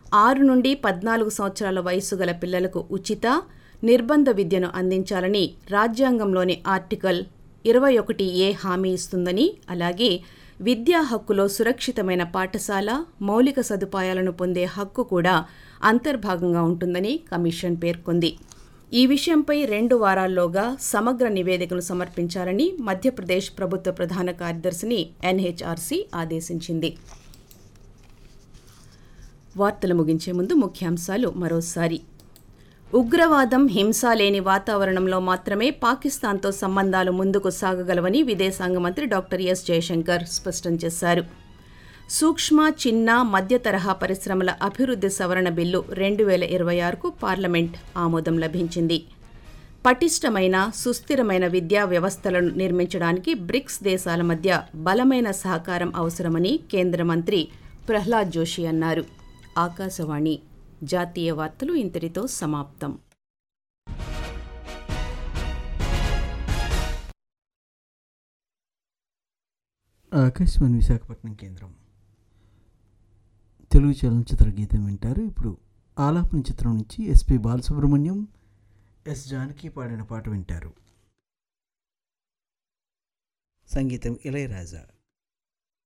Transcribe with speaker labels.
Speaker 1: ఆరు నుండి పద్నాలుగు సంవత్సరాల వయసు గల పిల్లలకు ఉచిత నిర్బంధ విద్యను అందించాలని రాజ్యాంగంలోని ఆర్టికల్ ఇరవై ఒకటి ఏ హామీ ఇస్తుందని అలాగే విద్యా హక్కులో సురక్షితమైన పాఠశాల మౌలిక సదుపాయాలను పొందే హక్కు కూడా అంతర్భాగంగా ఉంటుందని కమిషన్ పేర్కొంది ఈ విషయంపై రెండు వారాల్లోగా సమగ్ర నివేదికను సమర్పించాలని మధ్యప్రదేశ్ ప్రభుత్వ ప్రధాన కార్యదర్శిని ఎన్హెచ్ఆర్సీ ఆదేశించింది వార్తలు ముగించే ముందు ముఖ్యాంశాలు మరోసారి ఉగ్రవాదం హింస లేని వాతావరణంలో మాత్రమే పాకిస్తాన్తో సంబంధాలు ముందుకు సాగగలవని విదేశాంగ మంత్రి డాక్టర్ ఎస్ జయశంకర్ స్పష్టం చేశారు సూక్ష్మ చిన్న మధ్య తరహా పరిశ్రమల అభివృద్ధి సవరణ బిల్లు రెండు వేల ఇరవై ఆరుకు పార్లమెంట్ ఆమోదం లభించింది పటిష్టమైన సుస్థిరమైన విద్యా వ్యవస్థలను నిర్మించడానికి బ్రిక్స్ దేశాల మధ్య బలమైన సహకారం అవసరమని కేంద్ర మంత్రి ప్రహ్లాద్ జోషి అన్నారు ఆకాశవాణి జాతీయ వార్తలు ఇంతటితో సమాప్తం
Speaker 2: ఆకాశవాణి విశాఖపట్నం కేంద్రం తెలుగు చలనచిత్ర గీతం వింటారు ఇప్పుడు ఆలాపన చిత్రం నుంచి ఎస్పి బాలసుబ్రహ్మణ్యం ఎస్ జానకి పాడిన పాట వింటారు సంగీతం ఇళయరాజా